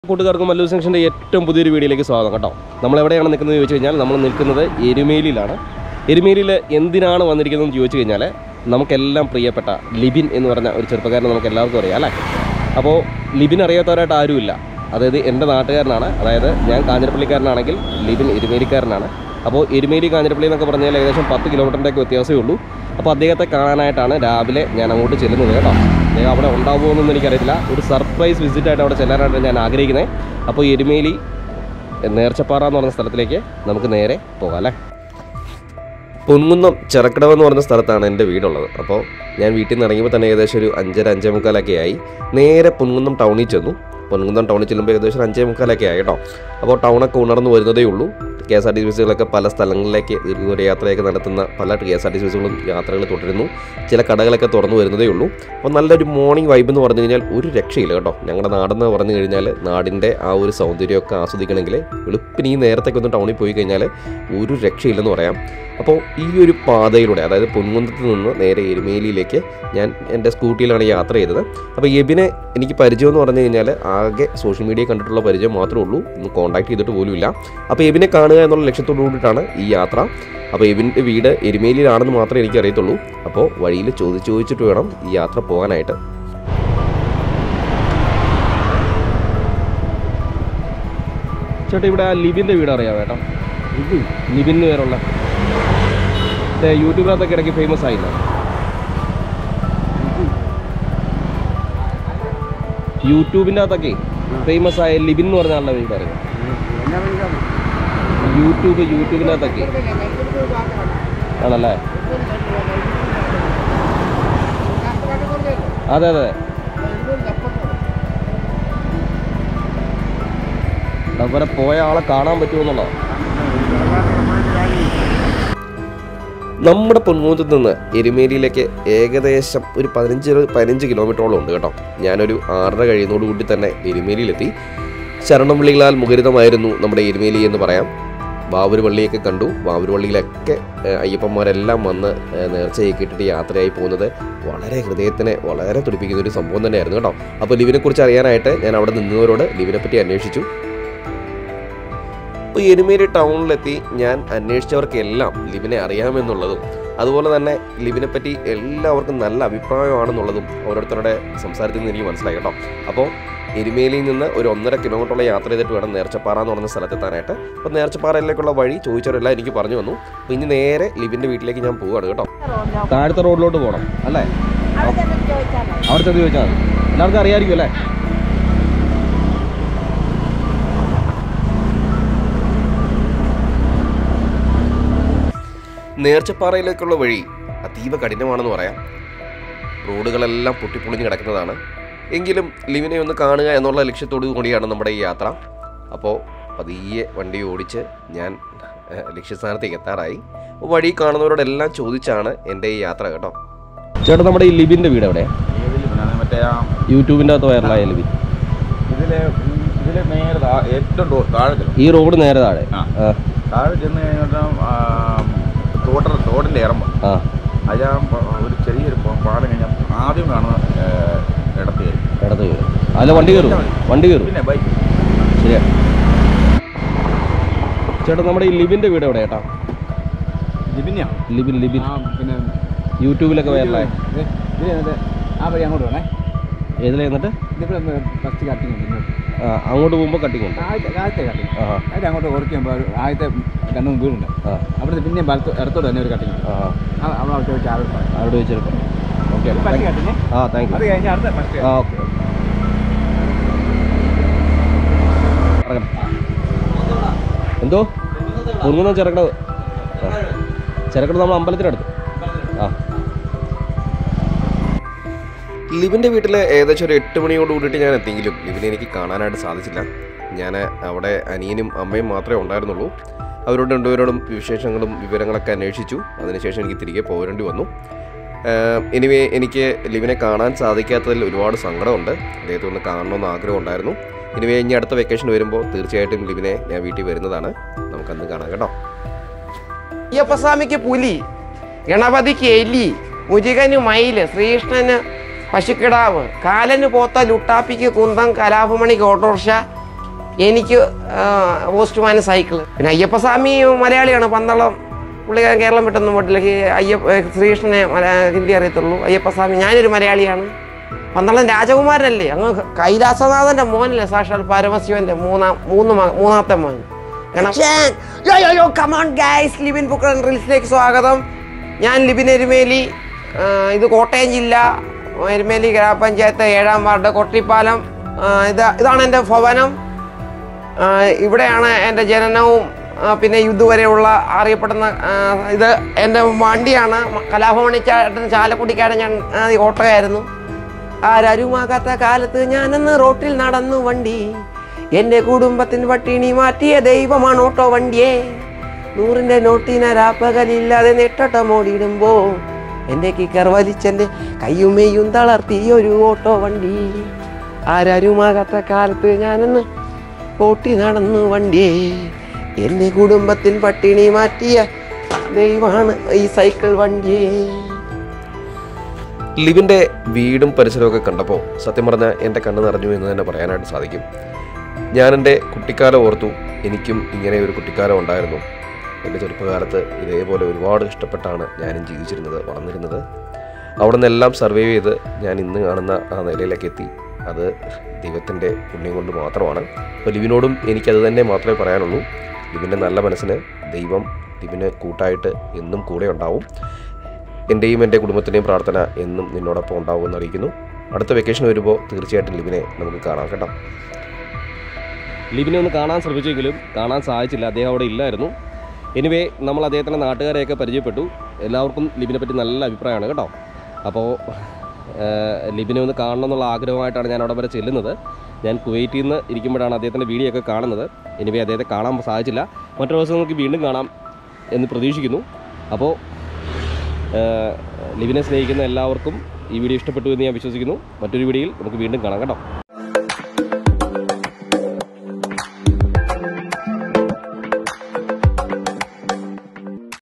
കൂട്ടുകാർക്കും മല്ലു സെക്ഷൻ്റെ ഏറ്റവും പുതിയൊരു വീഡിയോയിലേക്ക് സ്വാഗതം കേട്ടോ നമ്മൾ എവിടെയാണ് നിൽക്കുന്നത് ചോദിച്ചു കഴിഞ്ഞാൽ നമ്മൾ നിൽക്കുന്നത് എരുമേലിയിലാണ് എരുമേലിയിൽ എന്തിനാണ് വന്നിരിക്കുന്നതെന്ന് ചോദിച്ചു കഴിഞ്ഞാൽ നമുക്കെല്ലാം പ്രിയപ്പെട്ട ലിബിൻ എന്ന് പറഞ്ഞ ഒരു ചെറുപ്പക്കാരനെ നമുക്ക് എല്ലാവർക്കും അറിയാം അല്ലേ അപ്പോൾ ലിബിൻ അറിയാത്തവരായിട്ട് ആരുമില്ല അതായത് എൻ്റെ നാട്ടുകാരനാണ് അതായത് ഞാൻ കാഞ്ഞിരപ്പള്ളിക്കാരനാണെങ്കിൽ ലിബിൻ എരുമേലിക്കാരനാണ് അപ്പോൾ എരുമേലി കാഞ്ഞിരപ്പള്ളി എന്നൊക്കെ പറഞ്ഞാൽ ഏകദേശം പത്ത് കിലോമീറ്ററിൻ്റെ ഒക്കെ വ്യത്യാസമേ ഉള്ളൂ അപ്പോൾ അദ്ദേഹത്തെ കാണാനായിട്ടാണ് രാവിലെ ഞാൻ അങ്ങോട്ട് ചെല്ലുന്നത് കേട്ടോ അദ്ദേഹം അവിടെ ഉണ്ടാവുമോയെന്നൊന്നും എനിക്കറിയില്ല ഒരു സർപ്രൈസ് വിസിറ്റായിട്ട് അവിടെ ചെല്ലാനായിട്ട് ഞാൻ ആഗ്രഹിക്കുന്നത് അപ്പോൾ എരുമേലി നേർച്ചപ്പാറ എന്ന് പറഞ്ഞ സ്ഥലത്തിലേക്ക് നമുക്ക് നേരെ പോകാം അല്ലേ പൊൻകുന്നം ചെറക്കടവ് എന്ന് പറഞ്ഞ സ്ഥലത്താണ് എൻ്റെ വീടുള്ളത് അപ്പോൾ ഞാൻ വീട്ടിൽ നിന്ന് ഇറങ്ങിയപ്പോൾ തന്നെ ഏകദേശം ഒരു അഞ്ചര അഞ്ചേ മുക്കാലൊക്കെ ആയി നേരെ പൊൻകുന്നം ടൗണിൽ ചെന്നു പൊൻകുന്നം ടൗണിൽ ചെല്ലുമ്പോൾ ഏകദേശം ഒരു അഞ്ചേ മുക്കാലൊക്കെ ആയി കേട്ടോ അപ്പോൾ ടൗണൊക്കെ ഉണർന്നു വരുന്നതേ ഉള്ളൂ K S R T C ബസ്സുകളൊക്കെ പല സ്ഥലങ്ങളിലേക്ക് ദീർഘദൂര യാത്രയൊക്കെ നടത്തുന്ന പല K S R T C ബസ്സുകളും യാത്രകൾ തുടരുന്നു ചില കടകളൊക്കെ തുറന്നു വരുന്നതേ ഉള്ളൂ അപ്പോൾ നല്ലൊരു മോർണിംഗ് വൈബ് എന്ന് പറഞ്ഞു കഴിഞ്ഞാൽ ഒരു രക്ഷയില്ല കേട്ടോ ഞങ്ങളുടെ നാടെന്ന് പറഞ്ഞു കഴിഞ്ഞാൽ നാടിൻ്റെ ആ ഒരു സൗന്ദര്യമൊക്കെ ആസ്വദിക്കണമെങ്കിൽ വെളുപ്പിന് ഈ നേരത്തേക്ക് ഒന്ന് ടൗണിൽ പോയി കഴിഞ്ഞാൽ ഒരു രക്ഷയില്ലെന്ന് പറയാം അപ്പോൾ ഈ ഒരു പാതയിലൂടെ അതായത് പൊൻകുന്നത്ത് നിന്ന് നേരെ എരുമേലിയിലേക്ക് ഞാൻ എൻ്റെ സ്കൂട്ടിയിലാണ് യാത്ര ചെയ്തത് അപ്പോൾ എബിനെ എനിക്ക് പരിചയം എന്ന് പറഞ്ഞു കഴിഞ്ഞാൽ ആകെ സോഷ്യൽ മീഡിയ കണ്ടിട്ടുള്ള പരിചയം മാത്രമേ ഉള്ളൂ ഇന്ന് കോൺടാക്ട് ചെയ്തിട്ട് പോലുമില്ല അപ്പോൾ എബിനെ കാണുക എന്നുള്ള ലക്ഷ്യത്തോടു കൂടിയിട്ടാണ് ഈ യാത്ര അപ്പോൾ എബിൻ്റെ വീട് എരുമേലിയിലാണെന്ന് മാത്രമേ എനിക്ക് അറിയത്തുള്ളൂ അപ്പോൾ വഴിയിൽ ചോദിച്ച് ചോദിച്ചിട്ട് വേണം ഈ യാത്ര പോകാനായിട്ട് ചേട്ടാ ഇവിടെ ആ ലിബിൻ്റെ വീട് അറിയാം ചേട്ടാ ലിബിൻ എന്ന് പേരുള്ള മറ്റേ യൂട്യൂബിനകത്തൊക്കെ ഇടയ്ക്ക് ഫേമസ് ആയില്ല യൂട്യൂബിൻ്റെ അകത്തൊക്കെ ഫേമസ് ആയ ലിബിൻ എന്ന് പറഞ്ഞ ആളുടെ വീട് അറിയാം യൂട്യൂബ് യൂട്യൂബിനകത്തൊക്കെ ആണല്ലേ അതെ അതെ അതുപോലെ പോയ ആളെ കാണാൻ പറ്റുമെന്നുള്ളതാണ് നമ്മുടെ പൊന്മൂന്നത്ത് നിന്ന് എരുമേലിയിലേക്ക് ഏകദേശം ഒരു പതിനഞ്ച് പതിനഞ്ച് കിലോമീറ്ററോളം ഉണ്ട് കേട്ടോ ഞാനൊരു ആറര കഴിയുന്നതോടു കൂടി തന്നെ എരുമേലിയിലെത്തി ശരണംവിളികളാൽ മുഖരിതമായിരുന്നു നമ്മുടെ എരുമേലി എന്ന് പറയാം വാവൂരുപള്ളിയൊക്കെ കണ്ടു വാവൂരുപള്ളിയിലൊക്കെ ഏഹ്, അയ്യപ്പന്മാരെല്ലാം വന്ന് ഏഹ്, നേർച്ചയൊക്കെ ഇട്ടിട്ട് യാത്രയായി പോകുന്നത് വളരെ ഹൃദയത്തിനെ വളരെ തുടിപ്പിക്കുന്ന ഒരു സംഭവം തന്നെയായിരുന്നു കേട്ടോ അപ്പോൾ ലിവിനെക്കുറിച്ച് അറിയാനായിട്ട് ഞാൻ അവിടെ നിന്നവരോട് ലിവിനെ പറ്റി അന്വേഷിച്ചു അപ്പോൾ എരുമേലി ടൗണിലെത്തി ഞാൻ അന്വേഷിച്ചവർക്കെല്ലാം ലിബിനെ അറിയാമെന്നുള്ളതും അതുപോലെ തന്നെ ലിബിനെ പറ്റി എല്ലാവർക്കും നല്ല അഭിപ്രായമാണെന്നുള്ളതും ഓരോരുത്തരുടെ സംസാരത്തിൽ നിന്ന് എനിക്ക് മനസ്സിലായി കേട്ടോ അപ്പോൾ എരുമേലിയിൽ നിന്ന് ഒരു ഒന്നര കിലോമീറ്ററോളം യാത്ര ചെയ്തിട്ട് വേണം നേർച്ചപ്പാറ എന്ന് പറഞ്ഞ സ്ഥലത്തെത്താനായിട്ട് അപ്പോൾ നേർച്ചപ്പാറയിലേക്കുള്ള വഴി ചോദിച്ചവരെല്ലാം എനിക്ക് പറഞ്ഞു വന്നു അപ്പോൾ ഇനി നേരെ ലിബിൻ്റെ വീട്ടിലേക്ക് ഞാൻ പോവുകയാണ് കേട്ടോ താഴത്തെ റോഡിലോട്ട് പോകണം അല്ലേ അവിടെ ചെന്ന് ചോദിച്ചാൽ മതി എല്ലാവർക്കും അറിയാമായിരിക്കും അല്ലേ നേർച്ചപ്പാറയിലേക്കുള്ള വഴി അതീവ കഠിനമാണെന്ന് പറയാം റോഡുകളെല്ലാം പൊട്ടിപ്പൊളിഞ്ഞ് കിടക്കുന്നതാണ് എങ്കിലും ലിവിനെ ഒന്ന് കാണുക എന്നുള്ള ലക്ഷ്യത്തോടു കൂടിയാണ് നമ്മുടെ ഈ യാത്ര അപ്പോൾ പതിയെ വണ്ടി ഓടിച്ച് ഞാൻ ഏഹ്, ലക്ഷ്യസ്ഥാനത്തേക്ക് എത്താറായി അപ്പോൾ വഴി കാണുന്നവരോടെല്ലാം ചോദിച്ചാണ് എൻ്റെ ഈ യാത്ര കേട്ടോ ചേട്ടാ നമ്മുടെ ഈ ലിബിൻ്റെ വീട് എവിടെയാണ് ഏതില് പിന്നെ മറ്റേ ആ യൂട്യൂബിൻ്റെ അകത്ത് വൈറലായ ലിബിൻ ഇതില് ഇതില് നേരെ താ- ഏറ്റവും ടോ- താഴെ ചെല്ലും ഈ റോഡ് നേരെ താഴെ ആ. ആ താഴെ ചെന്ന് കഴിഞ്ഞിട്ട് തോട്ട തോടിന്റെ ഇറമ്പ് ആ അതിൽ ഒരു ചെറിയൊരു പ- പാലം കഴിഞ്ഞാൽ ആദ്യം കാണുന്ന ഏഹ്, ഇടത്ത് കയറി ഇടത്ത് കയറും അതിൽ വണ്ടി കയറും വണ്ടി കയറും പിന്നെ ബൈക്ക് ശരിയാ ചേട്ടാ നമ്മുടെ ഈ ലിബിൻ്റെ വീട് എവിടെ ചേട്ടാ ലിബിനെയോ ലിബിൻ ലിബിൻ ആ പിന്നെ യൂട്യൂബിലൊക്കെ വൈറലായ ഇത് ഇത് എന്നിട്ട് ആ വഴി അങ്ങോട്ട് വേണേ ഏതിലെ എന്നിട്ട് ഇതിവിടെ ഫസ്റ്റ് കട്ടിങ് ഉണ്ട് ഇങ്ങോട്ട് ആ, അങ്ങോട്ട് പോകുമ്പോൾ കട്ടിങ് ഉണ്ട് ആദ്യത്തെ ആദ്യത്തെ കട്ടിങ് ആ അതിൽ അങ്ങോട്ട് കുറച്ച് കഴിയുമ്പോൾ ഒരു ആദ്യത്തെ രണ്ട് മൂന്ന് വീടുണ്ട് ആ അവിടുത്തെ പിന്നെയും വലത്ത് ഇടത്തോട്ട് തന്നെ ഒരു കട്ടിങ് ഉണ്ട് ആ ആ അവിടെ അവിടെ വെച്ച് ആളുകൾ പറയും അവിടെ വെച്ചെടുക്കാം ഓക്കെ ഫസ്റ്റ് കട്ടിങ് ആ താങ്ക് അത് യു കഴിഞ്ഞ് അടുത്ത ഫസ്റ്റ് ആ ഓക്കെ എന്തോ പൊങ്ങുന്ന ചിറക്കടവ് ആ ചിറക്കടവ് നമ്മൾ അമ്പലത്തിനടുത്ത് ആ ലിവിൻ്റെ വീട്ടിൽ ഏകദേശം ഒരു എട്ട് മണിയോട് കൂടിയിട്ട് ഞാൻ എത്തിയെങ്കിലും ലിവിനെ എനിക്ക് കാണാനായിട്ട് സാധിച്ചില്ല ഞാൻ അവിടെ അനിയനും അമ്മയും മാത്രമേ ഉണ്ടായിരുന്നുള്ളൂ അവരോട് രണ്ടുപേരോടും വിശേഷങ്ങളും വിവരങ്ങളൊക്കെ അന്വേഷിച്ചു അതിനുശേഷം എനിക്ക് തിരികെ പോരേണ്ടി വന്നു എനിവേ എനിക്ക് ലിവിനെ കാണാൻ സാധിക്കാത്തതിൽ ഒരുപാട് സങ്കടമുണ്ട് അദ്ദേഹത്തെ ഒന്ന് കാണണമെന്ന് ആഗ്രഹം ഉണ്ടായിരുന്നു എനിവേ ഇനി അടുത്ത വെക്കേഷൻ വരുമ്പോൾ തീർച്ചയായിട്ടും ലിവിനെ ഞാൻ വീട്ടിൽ വരുന്നതാണ് നമുക്കന്ന് കാണാം കേട്ടോ അയ്യപ്പസ്വാമിക്ക് പുലി ഗണപതിക്ക് എലി മുരുകന് മയില് ശ്രീകൃഷ്ണന് പശുക്കിടാവ് കാലന് പോത്ത ലുട്ടാപ്പിക്ക് കുന്തം കലാഭമണിക്ക് ഓട്ടോറിക്ഷ എനിക്ക് പോസ്റ്റ്മാന് സൈക്കിൾ പിന്നെ അയ്യപ്പസ്വാമി മലയാളിയാണ് പന്തളം പുള്ളിക്കാരൻ കേരളം വിട്ടൊന്നും പോയിട്ടില്ല ഹി- അയ്യപ്പ ഏ, ശ്രീകൃഷ്ണനെ മല- ഹിന്ദി അറിയത്തുള്ളൂ അയ്യപ്പസ്വാമി ഞാനൊരു മലയാളിയാണ് പന്തളം രാജകുമാരനല്ലേ അങ്ങ് കൈലാസനാഥന്റെ മോനല്ലേ സാക്ഷാൽ പരമശിവന്റെ മൂന്നാം മൂന്ന് മക- മൂന്നാമത്തെ മോൻ കമോൺ ഗൈസ് ലിബിൻ ബുക്കർ റീൽസിലേക്ക് സ്വാഗതം ഞാൻ ലിബിൻ എരുമേലി ആ, ഇത് കോട്ടയം ജില്ല എരുമേലി ഗ്രാമപഞ്ചായത്ത് ഏഴാം വാർഡ് കൊട്ടിപ്പാലം ആ, ഇത് ഇതാണ് എൻ്റെ ഭവനം ആ, ഇവിടെയാണ് എൻ്റെ ജനനവും ആ, പിന്നെ ഇതുവരെയുള്ള അറിയപ്പെടുന്ന ആ, ഇത് എൻ്റെ വണ്ടിയാണ് കലാഭവണി ചേട്ടൻ ചാലക്കുടിക്കാരൻ ഞാൻ ആ, ഈ ഓട്ടോയായിരുന്നു ആരാരുമാകാത്ത കാലത്ത് ഞാനന്ന് റോട്ടിൽ നടന്നു വണ്ടി എൻ്റെ കുടുംബത്തിന് പട്ടിണി മാറ്റിയ ദൈവമാണ് ഓട്ടോ വണ്ടിയെ നൂറിൻ്റെ നോട്ടിനരാപ്പകലില്ലാതെ നെട്ടോട്ടമോടിയിടുമ്പോ എൻ്റെ കിക്കർ വലിച്ചെൻ്റെ കയ്യുമെയ്യും തളർത്തി ഒരു ഓട്ടോ വണ്ടി ആരാരുമാകാത്ത കാലത്ത് ഞാനന്ന് ഓട്ടി നടന്നു വണ്ടിയെ എൻ്റെ കുടുംബത്തിൽ പട്ടിണി മാറ്റിയ ദൈവമാണ് ഈ സൈക്കിൾ വണ്ടിയെ ലിവിൻ്റെ വീടും പരിസരമൊക്കെ കണ്ടപ്പോൾ സത്യം പറഞ്ഞാൽ എൻ്റെ കണ്ണ് നിറഞ്ഞു എന്ന് തന്നെ പറയാനായിട്ട് സാധിക്കും ഞാൻ എൻ്റെ കുട്ടിക്കാലം ഓർത്തു എനിക്കും ഇങ്ങനെ ഒരു കുട്ടിക്കാലം ഉണ്ടായിരുന്നു എൻ്റെ ചെറുപ്പകാലത്ത് ഇതേപോലെ ഒരുപാട് ഇഷ്ടപ്പെട്ടാണ് ഞാനും ജീവിച്ചിരുന്നത് വളർന്നിരുന്നത് അവിടെ നിന്നെല്ലാം സർവൈവ് ചെയ്ത് ഞാൻ ഇന്ന് കാണുന്ന ആ നിലയിലേക്ക് എത്തി അത് ദൈവത്തിൻ്റെ പുണ്യം കൊണ്ട് മാത്രമാണ് അപ്പോൾ ലിവിനോടും എനിക്കത് തന്നെ മാത്രമേ പറയാനുള്ളൂ ലിവിൻ്റെ നല്ല മനസ്സിന് ദൈവം ലിവിന് കൂട്ടായിട്ട് എന്നും കൂടെ ഉണ്ടാവും എൻ്റെയും എൻ്റെ കുടുംബത്തിൻ്റെയും പ്രാർത്ഥന എന്നും നിന്നോടൊപ്പം ഉണ്ടാവുമെന്ന് അറിയിക്കുന്നു അടുത്ത വെക്കേഷൻ വരുമ്പോൾ തീർച്ചയായിട്ടും ലിബിനെ നമുക്ക് കാണാം കേട്ടോ ലിബിനെ ഒന്ന് കാണാൻ ശ്രമിച്ചെങ്കിലും കാണാൻ സാധിച്ചില്ല അദ്ദേഹം അവിടെ ഇല്ലായിരുന്നു എനിവേ നമ്മൾ അദ്ദേഹത്തിൻ്റെ നാട്ടുകാരെയൊക്കെ പരിചയപ്പെട്ടു എല്ലാവർക്കും ലിബിനെ പറ്റി നല്ല അഭിപ്രായമാണ് കേട്ടോ അപ്പോൾ ലിബിനെ ഒന്ന് കാണണം എന്നുള്ള ആഗ്രഹമായിട്ടാണ് ഞാൻ അവിടെ വരെ ചെല്ലുന്നത് ഞാൻ കുവൈറ്റിൽ നിന്ന് ഇരിക്കുമ്പോഴാണ് അദ്ദേഹത്തിൻ്റെ വീഡിയോ ഒക്കെ കാണുന്നത് എനിവേ അദ്ദേഹത്തെ കാണാൻ സാധിച്ചില്ല മറ്റൊരു ദിവസം നമുക്ക് വീണ്ടും കാണാം എന്ന് പ്രതീക്ഷിക്കുന്നു അപ്പോൾ ലിവിനെ സ്നേഹിക്കുന്ന എല്ലാവർക്കും ഈ വീഡിയോ ഇഷ്ടപ്പെട്ടു എന്ന് ഞാൻ വിശ്വസിക്കുന്നു മറ്റൊരു വീഡിയോയിൽ നമുക്ക് വീണ്ടും കാണാം കേട്ടോ